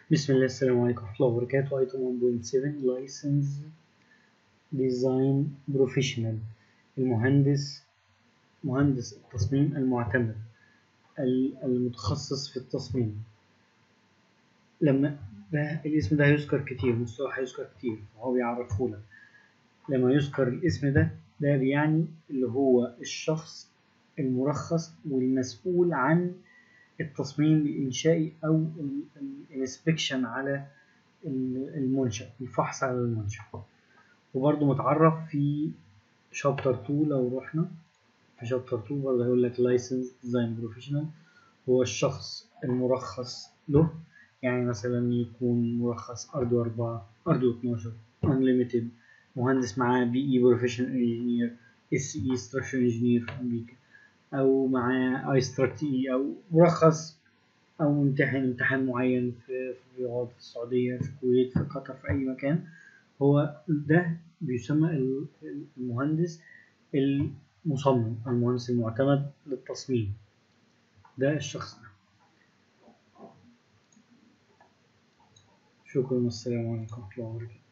بسم الله السلام عليكم ورحمة الله وبركاته ايتم 1.7 لايسنس ديزاين بروفيشنال المهندس مهندس التصميم المعتمد ال- المتخصص في التصميم لما ده الاسم ده هيذكر كتير مصطلح هيذكر كتير فهو بيعرفه لك لما يذكر الاسم ده ده بيعني اللي هو الشخص المرخص والمسؤول عن التصميم الإنشائي أو الانسبكشن على المنشأ الفحص على المنشأ وبرضه متعرف في شابتر 2 لو رحنا في شابتر 2 برضه هيقول لك لايسنس ديزاين بروفيشنال هو الشخص المرخص له يعني مثلا يكون مرخص اردو 4 اردو 12 انليميتد مهندس معاه بي اي بروفيشنال انجينير اس اي ستراكشر انجينير في امريكا او معاه اي ستراتي او مرخص او امتحن امتحان معين في في الرياض في السعوديه في الكويت في قطر في اي مكان هو ده بيسمى المهندس المصمم المهندس المعتمد للتصميم ده الشخص ده شكرا والسلام عليكم ورحمه الله وبركاته